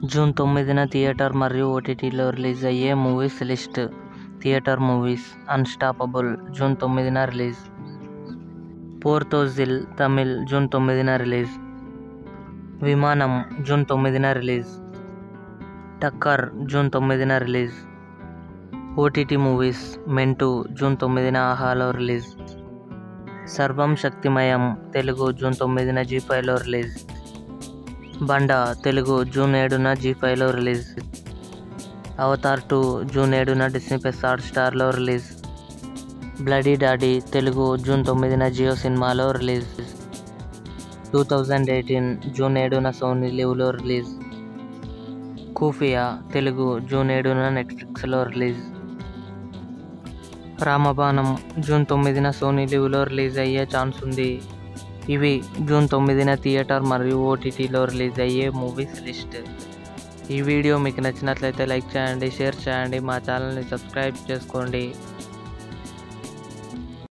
June తొమ్మిదిన theatre మరియు ఓటీటీలో రిలీజ్ అయ్యే movies list theatre movies unstoppable June తొమ్మిదిన రిలీజ్ పోర్తోజిల్ తమిళ్ జూన్ తొమ్మిదిన రిలీజ్ విమానం జూన్ తొమ్మిదిన రిలీజ్ టక్కర్ జూన్ తొమ్మిదిన రిలీజ్ ఓటీటీ మూవీస్ మెంటు జూన్ తొమ్మిదిన ఆహాలో రిలీజ్ సర్వం శక్తిమయం తెలుగు జూన్ తొమ్మిదిన జీ ఫైవ్లో రిలీజ్ బండ తెలుగు జూన్ ఏడున జీ ఫైవ్లో రిలీజ్ అవతార్ టూ జూన్ ఏడున డిస్నీ ప్లస్ హాట్ స్టార్లో release bloody daddy Telugu June తొమ్మిదిన జియో సినిమాలో release two thousand eighteen June ఏడున సోనీ లివ్లో రిలీజ్ కూఫియా తెలుగు జూన్ ఏడున నెట్ఫ్లిక్స్లో రిలీజ్ రామబాణం జూన్ తొమ్మిదిన సోనీ లివ్లో రిలీజ్ అయ్యే ఛాన్స్ ఉంది ఇవి జూన్ తొమ్మిదిన థియేటర్ మరియు ఓటీటీలో రిలీజ్ అయ్యే మూవీస్ లిస్ట్ ఈ వీడియో మీకు నచ్చినట్లయితే లైక్ చేయండి షేర్ చేయండి మా ఛానల్ని సబ్స్క్రైబ్ చేసుకోండి